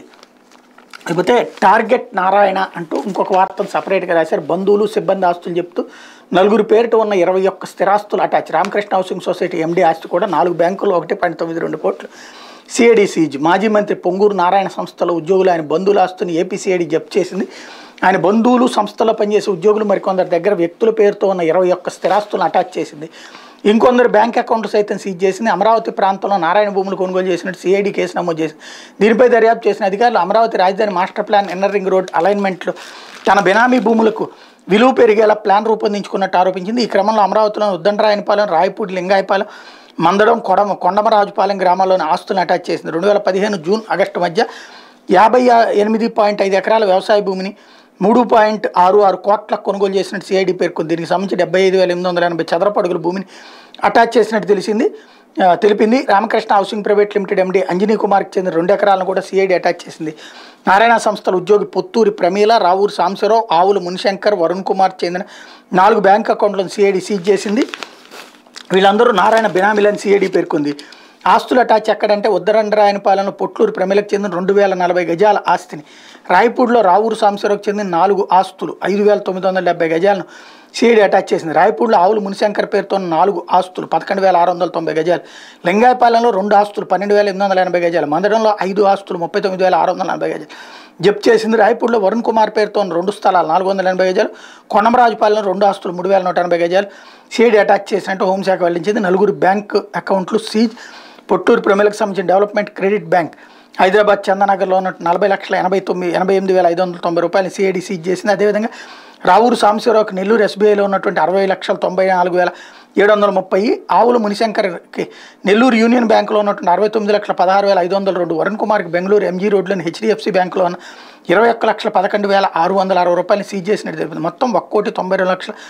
లేకపోతే టార్గెట్ నారాయణ అంటూ ఇంకొక వార్తను సపరేట్గా రాశారు బంధువులు సిబ్బంది ఆస్తులు చెప్తూ నలుగురు పేరిట ఉన్న ఇరవై ఒక్క స్థిరాస్తులు attach Ramakrishna housing society MD ఆస్తి కూడా నాలుగు బ్యాంకులు ఒకటి పాయింట్ తొమ్మిది రెండు కోట్లు సిఐడి సీజ్ మాజీ మంత్రి పొంగూరు నారాయణ సంస్థలో ఉద్యోగులు ఆయన బంధువుల ఆస్తుని ఏపీ సిఐడి జప్తు చేసింది ఆయన బంధువులు సంస్థలో పనిచేసే ఉద్యోగులు మరికొందరి దగ్గర వ్యక్తుల పేరుతో ఉన్న ఇరవై ఒక్క స్థిరాస్తులను అటాచ్ చేసింది ఇంకొందరు బ్యాంక్ అకౌంట్లు సైతం సీజ్ చేసింది అమరావతి ప్రాంతంలో నారాయణ భూములు కొనుగోలు చేసినట్టు సిఐడి కేసు నమోదు చేసింది దీనిపై దర్యాప్తు చేసిన అధికారులు అమరావతి రాజధాని master plan inner ring road అలైన్మెంట్లు తన బెనామీ భూములకు విలువ పెరిగేలా ప్లాన్ రూపొందించుకున్నట్టు ఆరోపించింది ఈ క్రమంలో అమరావతిలోని ఉద్దండరాయనపాలెం రాయపూడి లింగాయపాలెం మందడం కొడమ కొండమరాజుపాలెం గ్రామాల్లోని ఆస్తులను అటాచ్ చేసింది రెండు వేల పదిహేను జూన్ ఆగస్టు మధ్య యాభై ఎనిమిది పాయింట్ ఐదు ఎకరాల వ్యవసాయ భూమిని మూడు పాయింట్ ఆరు ఆరు కోట్ల కొనుగోలు చేసినట్టు సిఐడి పేర్కొంది దీనికి సంబంధించి డెబ్బై ఐదు వేల ఎనిమిది వందల ఎనభై చదరపు అడుగుల భూమిని అటాచ్ చేసినట్టు తెలిసింది ఆ, తెలిపింది Ramakrishna housing private limited MD Anjani కుమార్కి చెందిన రెండు ఎకరాలను కూడా సిఐడి అటాచ్ చేసింది నారాయణ సంస్థల ఉద్యోగి పొత్తూరి ప్రమీల రావూరు సాంబశివరావు ఆవులు మునిశంకర్ వరుణ్ కుమార్ చెందిన నాలుగు బ్యాంక్ అకౌంట్లను సిఐడి సీజ్ చేసింది వీళ్ళందరూ నారాయణ బినామీలని సిఐడి పేర్కొంది ఆస్తులు అటాచ్ ఎక్కడంటే ఉత్తరండరాయనపాలెంలో పొట్లూరు ప్రమిలకు చెందిన రెండు వేల నలభై గజాల ఆస్తిని రాయపూడిలో రావూరు సాంబశివరావుకు చెందిన నాలుగు ఆస్తులు ఐదు వేల తొమ్మిది వందల డెబ్బై గజాలను సిఐడి అటాచ్ చేసింది రాయపూడిలో ఆవులు మునిశంకర్ పేరుతో ఉన్న నాలుగు ఆస్తులు పదకొండు వేల ఆరు వందల తొంభై గజాలు లింగాయపాలెంలో రెండు ఆస్తులు పన్నెండు వేల ఎనిమిది వందల ఎనభై గజాలు మందడంలో ఐదు ఆస్తులు ముప్పై తొమ్మిది వేల ఆరు వందల నలభై గజాలు జప్తు చేసింది రాయపూడిలో వరుణ్ కుమార్ పేరుతో ఉన్న రెండు స్థలాలు నాలుగు వందల ఎనభై గజాలు కొండమరాజుపాలెంలో రెండు ఆస్తులు మూడు వేల నూట ఎనభై గజాలు సిఐడి అటాచ్ చేసినట్టు హోంశాఖ వెల్లడించింది నలుగురు బ్యాంక్ అకౌంట్లు సీజ్ పొట్టూరు ప్రమిలకు సంబంధించిన డెవలప్మెంట్ క్రెడిట్ బ్యాంక్ హైదరాబాద్ చందనగర్లో ఉన్న నలభై లక్షల ఎనభై తొమ్మిది ఎనభై ఎనిమిది వేల ఐదు వందల తొంభై రూపాయలు సిఐడి సీజ్ చేసింది అదేవిధంగా రావూరు సాంబశివరావుకి నెల్లూరు ఎస్బీఐలో ఉన్నటువంటి అరవై లక్షల తొంభై నాలుగు వేల ఏడు వందల ముప్పై ఆవులు మునిశంకర్కి నెల్లూరు యూనియన్ బ్యాంకులో ఉన్నటువంటి అరవై తొమ్మిది లక్షల పదహారు వేల ఐదు వందల రెండు వరుణ్ కుమార్కి బెంగళూరు ఎంజీ రోడ్లోని హెచ్డిఎఫ్సి బ్యాంకులో ఉన్న ఇరవై ఒక్క లక్షల పదకొండు వేల ఆరు వందల అరవై రూపాయలు సీజ్ చేసినట్టు తెలిపింది మొత్తం ఒక్క కోటి తొంభై రెండు లక్షల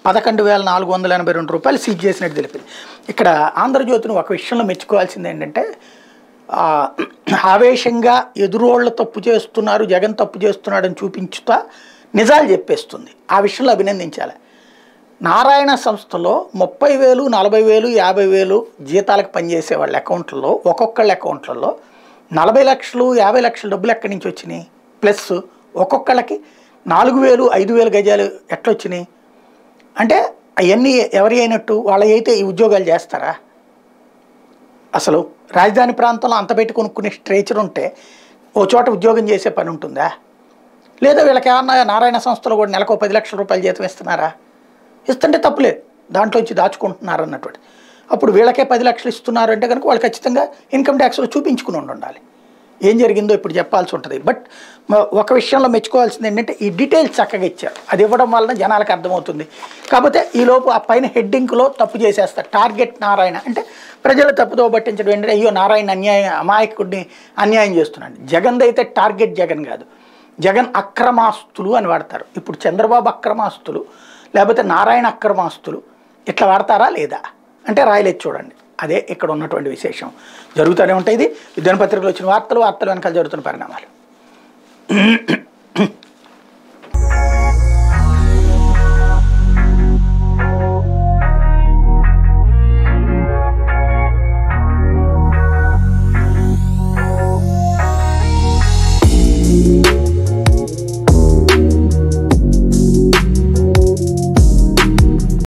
పదకొండు వేల నాలుగు వందల ఎనభై రెండు రూపాయలు సీజ్ చేసినట్టు తెలిపింది ఇక్కడ ఆంధ్రజ్యోతిని ఒక విషయంలో మెచ్చుకోవాల్సింది ఏంటంటే ఆ, ఆవేశంగా ఎదురోళ్ళ తప్పు చేస్తున్నారు జగన్ తప్పు చేస్తున్నాడని చూపించుతా నిజాలు చెప్పేస్తుంది ఆ విషయంలో అభినందించాలి నారాయణ సంస్థలో ముప్పై వేలు నలభై వేలు యాభై వేలు జీతాలకు పనిచేసే వాళ్ళ అకౌంట్లలో ఒక్కొక్కళ్ళ అకౌంట్లలో నలభై లక్షలు యాభై లక్షల డబ్బులు ఎక్కడి నుంచి వచ్చినాయి ప్లస్ ఒక్కొక్కళ్ళకి నాలుగు వేలు ఐదు వేలు గజాలు ఎట్లొచ్చినాయి అంటే అవన్నీ ఎవరి అయినట్టు వాళ్ళ అయితే ఈ ఉద్యోగాలు చేస్తారా అసలు రాజధాని ప్రాంతంలో అంత పెట్టి కొనుక్కునే స్ట్రేచర్ ఉంటే ఓ చోట ఉద్యోగం చేసే పని ఉంటుందా లేదా వీళ్ళకి ఏమన్నా నారాయణ సంస్థలో కూడా నెలకు ఓ పది లక్షల రూపాయలు జీతం ఇస్తున్నారా ఇస్తుంటే తప్పులేదు దాంట్లో వచ్చి దాచుకుంటున్నారు అన్నటువంటి అప్పుడు వీళ్ళకే పది లక్షలు ఇస్తున్నారు అంటే కనుక వాళ్ళు ఖచ్చితంగా ఇన్కమ్ ట్యాక్స్లో చూపించుకుని ఉండి ఉండాలి ఏం జరిగిందో ఇప్పుడు చెప్పాల్సి ఉంటుంది బట్ మ- ఒక విషయంలో మెచ్చుకోవాల్సింది ఏంటంటే ఈ డీటెయిల్స్ చక్కగా ఇచ్చారు అది ఇవ్వడం వలన జనాలకు అర్థమవుతుంది కాకపోతే ఈలోపు ఆ పైన హెడ్డింగ్లో తప్పు చేసేస్తారు టార్గెట్ నారాయణ అంటే ప్రజలు తప్పుదో పట్టించడం ఏంటంటే అయ్యో నారాయణ అన్యాయం అమాయకుడిని అన్యాయం చేస్తున్నాడు జగన్ అయితే టార్గెట్ జగన్ కాదు జగన్ అక్రమాస్తులు అని వాడతారు ఇప్పుడు చంద్రబాబు అక్రమాస్తులు లేకపోతే నారాయణ అక్రమాస్తులు ఇట్లా వాడతారా లేదా అంటే రాయలేదు చూడండి అదే ఇక్కడ ఉన్నటువంటి విశేషం జరుగుతూనే ఉంటాయి ఇది విద్యాన పత్రికలో వచ్చిన వార్తలు వార్తలు వెనకాల జరుగుతున్న పరిణామాలు